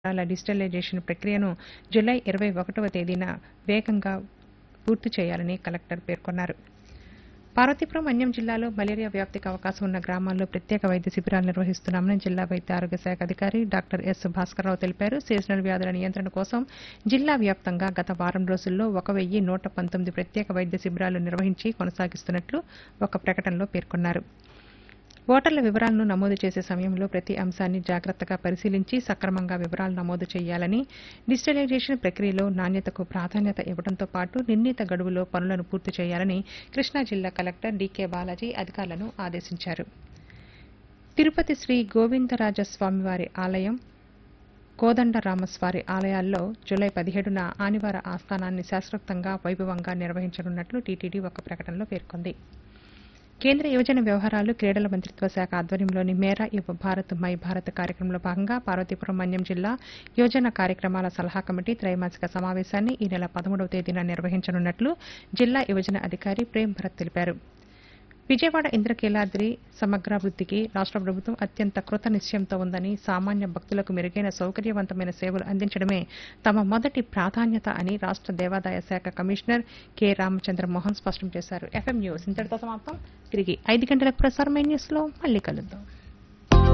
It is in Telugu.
వివరాల డిజిటలైజేషన్ ప్రక్రియను జులై ఇరవై ఒకటవ తేదీన వేగంగా పూర్తి చేయాలని కలెక్టర్ పేర్కొన్నారు పార్వతీపురం మన్యం జిల్లాలో మలేరియా వ్యాప్తికి అవకాశం ఉన్న గ్రామాల్లో ప్రత్యేక వైద్య శిబిరాలు నిర్వహిస్తున్నామని జిల్లా వైద్య ఆరోగ్య శాఖ అధికారి డాక్టర్ ఎస్ భాస్కర్రావు తెలిపారు సీజనల్ వ్యాధుల నియంత్రణ కోసం జిల్లా వ్యాప్తంగా గత వారం రోజుల్లో ఒక వెయ్యి నూట పంతొమ్మిది ప్రత్యేక వైద్య శిబిరాలు నిర్వహించి కొనసాగిస్తున్నట్లు ఒక ప్రకటనలో పేర్కొన్నారు ఓటర్ల వివరాలను నమోదు చేసే సమయంలో ప్రతి అంశాన్ని జాగ్రత్తగా పరిశీలించి సక్రమంగా వివరాలు నమోదు చేయాలని డిజిటలైజేషన్ ప్రక్రియలో నాణ్యతకు ప్రాధాన్యత ఇవ్వడంతో పాటు నిర్ణీత గడువులో పనులను పూర్తి చేయాలని కృష్ణా జిల్లా కలెక్టర్ డీకే బాలాజీ అధికారులను ఆదేశించారు తిరుపతి శ్రీ గోవిందరాజస్వామివారి ఆలయం కోదండరామస్వారి ఆలయాల్లో జూలై పదిహేడున ఆనివార ఆస్థానాన్ని శాస్త్రోక్తంగా వైభవంగా నిర్వహించనున్నట్లు టీటీడీ ఒక ప్రకటనలో పేర్కొంది కేంద్ర యువజన వ్యవహారాలు క్రీడల మంత్రిత్వ శాఖ ఆధ్వర్యంలోని మేరా యువ భారత్ మై భారత్ కార్యక్రమంలో భాగంగా పార్వతీపురం మన్యం జిల్లా యోజన కార్యక్రమాల సలహా కమిటీ త్రైమాసిక సమావేశాన్ని ఈ నెల పదమూడవ తేదీన నిర్వహించనున్నట్లు జిల్లా యువజన అధికారి ప్రేమ్ భరత్ తెలిపారు విజయవాడ ఇంద్రకీలాద్రి సమగ్రాభివృద్ధికి రాష్ట్ర ప్రభుత్వం అత్యంత కృత నిశ్చయంతో ఉందని సామాన్య భక్తులకు మెరుగైన సౌకర్యవంతమైన సేవలు అందించడమే తమ మొదటి ప్రాధాన్యత అని రాష్ట్ర దేవాదాయ శాఖ కమిషనర్ కె రామచంద్ర మోహన్ స్పష్టం చేశారు ఎఫ్ఎం న్యూస్ ఇంతటితో సమాప్తం తిరిగి ఐదు గంటల ప్రసారమైన న్యూస్లో మళ్ళీ కలుద్దాం